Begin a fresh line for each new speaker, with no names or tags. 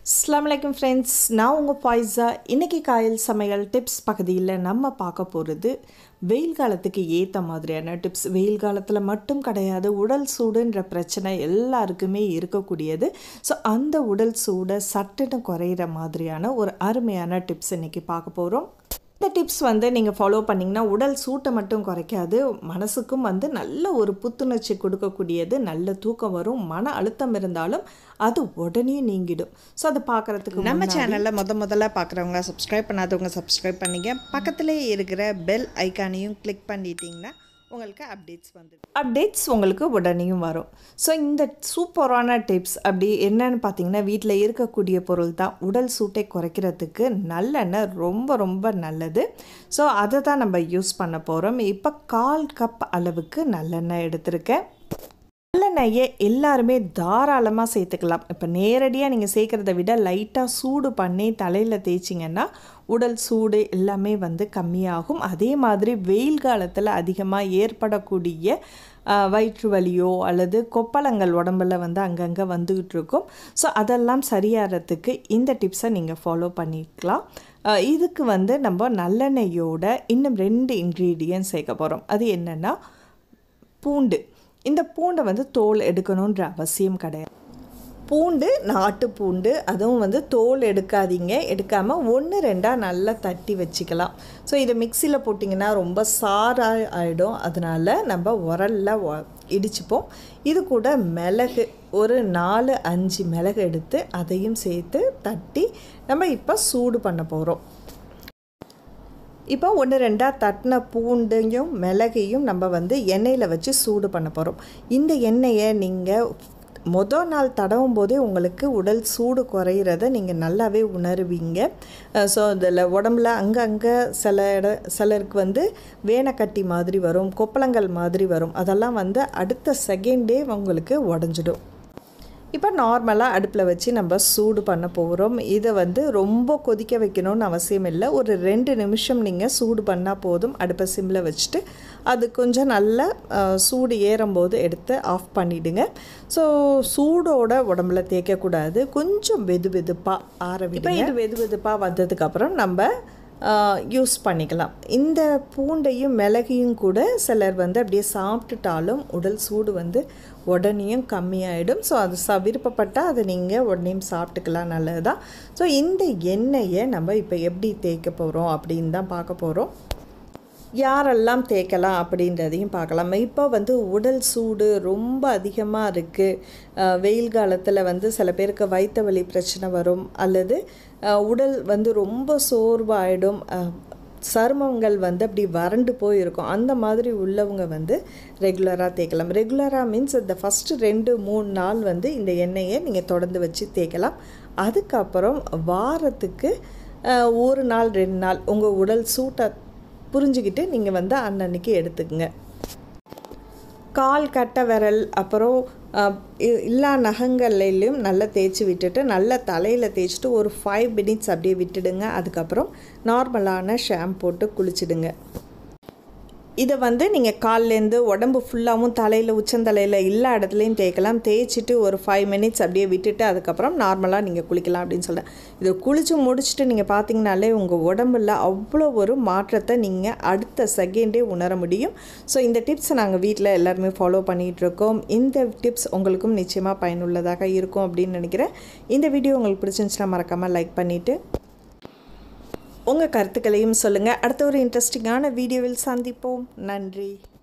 அஸ்லாம் வலைக்கம் ஃப்ரெண்ட்ஸ் நான் உங்கள் பாய்ஸா இன்றைக்கி காயல் சமையல் டிப்ஸ் பகுதியில் நம்ம பார்க்க போகிறது வெயில் காலத்துக்கு ஏற்ற மாதிரியான டிப்ஸ் வெயில் காலத்தில் மட்டும் கிடையாது உடல் சூடுன்ற பிரச்சனை எல்லாருக்குமே இருக்கக்கூடியது ஸோ அந்த உடல் சூடை சட்டுன்னு குறையிற மாதிரியான ஒரு அருமையான டிப்ஸ் இன்றைக்கி பார்க்க போகிறோம் இந்த டிப்ஸ் வந்து நீங்கள் ஃபாலோ பண்ணிங்கன்னா உடல் சூட்டை மட்டும் குறைக்காது மனசுக்கும் வந்து நல்ல ஒரு புத்துணர்ச்சி கொடுக்கக்கூடியது நல்ல தூக்கம் வரும் மன அழுத்தம் இருந்தாலும் அது உடனே நீங்கிடும் ஸோ அதை பார்க்குறதுக்கு
நம்ம சேனலில் முத முதல்ல பார்க்குறவங்க சப்ஸ்கிரைப் பண்ணாதவங்க சப்ஸ்கிரைப் பண்ணிங்க பக்கத்திலே இருக்கிற பெல் ஐக்கானையும் கிளிக் பண்ணிட்டீங்கன்னா உங்களுக்கு அப்டேட்ஸ் வந்து
அப்டேட்ஸ் உங்களுக்கு உடனேயும் வரும் ஸோ இந்த சூப்பரான டிப்ஸ் அப்படி என்னன்னு பார்த்தீங்கன்னா வீட்டில் இருக்கக்கூடிய பொருள் தான் உடல் சூட்டை குறைக்கிறதுக்கு நல்லெண்ணெய் ரொம்ப ரொம்ப நல்லது ஸோ அதை தான் நம்ம யூஸ் பண்ண போகிறோம் இப்போ கால் கப் அளவுக்கு நல்லெண்ணெய் எடுத்திருக்கேன் நல்லெண்ணெயை எல்லாருமே தாராளமாக சேர்த்துக்கலாம் இப்போ நேரடியாக நீங்கள் சேர்க்குறத விட லைட்டாக சூடு பண்ணி தலையில் தேய்ச்சிங்கன்னா உடல் சூடு எல்லாமே வந்து கம்மியாகும் அதே மாதிரி வெயில் காலத்தில் அதிகமாக ஏற்படக்கூடிய ஆஹ், வயிற்று வலியோ அல்லது கொப்பளங்கள் உடம்புல வந்து அங்கங்கே வந்துக்கிட்டு இருக்கும் ஸோ அதெல்லாம் சரியாகிறதுக்கு இந்த டிப்ஸை நீங்கள் ஃபாலோ பண்ணிக்கலாம் ஆஹ், இதுக்கு வந்து நம்ம நல்லெண்ணெயோட இன்னும் ரெண்டு இன்க்ரீடியன்ட் சேர்க்க போகிறோம் அது என்னென்னா பூண்டு இந்த பூண்டை வந்து தோல் எடுக்கணுன்ற அவசியம் கிடையாது பூண்டு நாட்டு பூண்டு அதுவும் வந்து தோல் எடுக்காதீங்க எடுக்காமல் ஒன்று ரெண்டாக நல்லா தட்டி வச்சுக்கலாம் ஸோ இதை மிக்சியில் போட்டிங்கன்னா ரொம்ப சாராக ஆகிடும் அதனால் நம்ம உரலில் இடிச்சுப்போம் இது கூட மிளகு ஒரு நாலு அஞ்சு மிளகு எடுத்து அதையும் சேர்த்து தட்டி நம்ம இப்போ சூடு பண்ண போகிறோம் இப்போ ஒன்று ரெண்டாக தட்டின பூண்டையும் மிளகையும் நம்ம வந்து எண்ணெயில் வச்சு சூடு பண்ண போகிறோம் இந்த எண்ணெயை நீங்கள் மொதல் நாள் தடவும் போதே உங்களுக்கு உடல் சூடு குறையிறத நீங்கள் நல்லாவே உணருவீங்க ஸோ இதில் உடம்புல அங்கங்கே சில இட சிலருக்கு வந்து வேனக்கட்டி மாதிரி வரும் கொப்பளங்கள் மாதிரி வரும் அதெல்லாம் வந்து அடுத்த செகண்டே உங்களுக்கு உடஞ்சிடும் இப்போ நார்மலாக அடுப்பில் வச்சு நம்ம சூடு பண்ண போகிறோம் இதை வந்து ரொம்ப கொதிக்க வைக்கணும்னு அவசியம் இல்லை ஒரு ரெண்டு நிமிஷம் நீங்கள் சூடு பண்ணால் போதும் அடுப்பை சிம்மில் வச்சுட்டு அது கொஞ்சம் நல்லா அஹ், சூடு ஏறும்போது எடுத்து ஆஃப் பண்ணிவிடுங்க ஸோ சூடோட உடம்புல தேய்க்கக்கூடாது கொஞ்சம் வெது வெதுப்பாக ஆற விடுங்க இது வெது வெதுப்பாக வந்ததுக்கப்புறம் நம்ம யூஸ் பண்ணிக்கலாம் இந்த பூண்டையும் மிளகையும் கூட சிலர் வந்து அப்படியே சாப்பிட்டுட்டாலும் உடல் சூடு வந்து உடனேயும் கம்மியாயிடும் ஸோ அது ச விருப்பப்பட்டால் அதை நீங்கள் உடனேயும் சாப்பிட்டுக்கலாம் நல்லது தான் ஸோ இந்த எண்ணெயை நம்ம இப்போ எப்படி தேய்க்க போகிறோம் அப்படின்னு தான் பார்க்க போகிறோம் யாரெல்லாம் தேய்க்கலாம் அப்படின்றதையும் பார்க்கலாம் இப்போ வந்து உடல் சூடு ரொம்ப அதிகமாக இருக்குது வெயில் காலத்தில் வந்து சில பேருக்கு வயிற்று வலி பிரச்சனை வரும் அல்லது அஹ், உடல் வந்து ரொம்ப சோர்வாயிடும் அஹ், சருமங்கள் வந்து அப்படி வறண்டு போயிருக்கும் அந்த மாதிரி உள்ளவங்க வந்து ரெகுலராக தேய்க்கலாம் ரெகுலராக மீன்ஸ் இந்த ஃபஸ்ட்டு ரெண்டு மூணு நாள் வந்து இந்த எண்ணெயை நீங்கள் தொடர்ந்து வச்சு தேய்க்கலாம் அதுக்கப்புறம் வாரத்துக்கு அஹ், ஒரு நாள் ரெண்டு நாள் உங்கள் உடல் சூட்டை புரிஞ்சுக்கிட்டு நீங்கள் வந்து அன்னன்னைக்கு எடுத்துக்கங்க கால் கட்டை விரல் அப்புறம் அஹ், இ- எல்லா நகங்கள்லையும் நல்லா தேய்ச்சி விட்டுட்டு நல்லா தலையில் தேய்ச்சிட்டு ஒரு ஃபைவ் மினிட்ஸ் அப்படியே விட்டுடுங்க அதுக்கப்புறம் நார்மலான ஷாம்பு போட்டு குளிச்சிடுங்க இதை வந்து நீங்கள் கால்லேருந்து உடம்பு ஃபுல்லாகவும் தலையில் உச்சந்தலையில் எல்லா இடத்துலையும் தேய்க்கலாம் தேய்ச்சிட்டு ஒரு ஃபைவ் மினிட்ஸ் அப்படியே விட்டுட்டு அதுக்கப்புறம் நார்மலாக நீங்கள் குளிக்கலாம் அப்படின்னு சொல்கிறேன் இதை குளித்து முடிச்சுட்டு நீங்கள் பார்த்தீங்கனாலே உங்கள் உடம்புல அவ்வளோ ஒரு மாற்றத்தை நீங்கள் அடுத்த செகண்டே உணர முடியும் ஸோ இந்த டிப்ஸை நாங்கள் வீட்டில் எல்லாருமே ஃபாலோ பண்ணிகிட்ருக்கோம் இந்த டிப்ஸ் உங்களுக்கும் நிச்சயமாக பயனுள்ளதாக இருக்கும் அப்படின்னு நினைக்கிறேன் இந்த வீடியோ உங்களுக்கு பிடிச்சிருந்துச்சுன்னா மறக்காமல் லைக் பண்ணிவிட்டு உங்கள் கருத்துக்களையும் சொல்லுங்கள் அடுத்த ஒரு இன்ட்ரெஸ்டிங்கான வீடியோவில் சந்திப்போம் நன்றி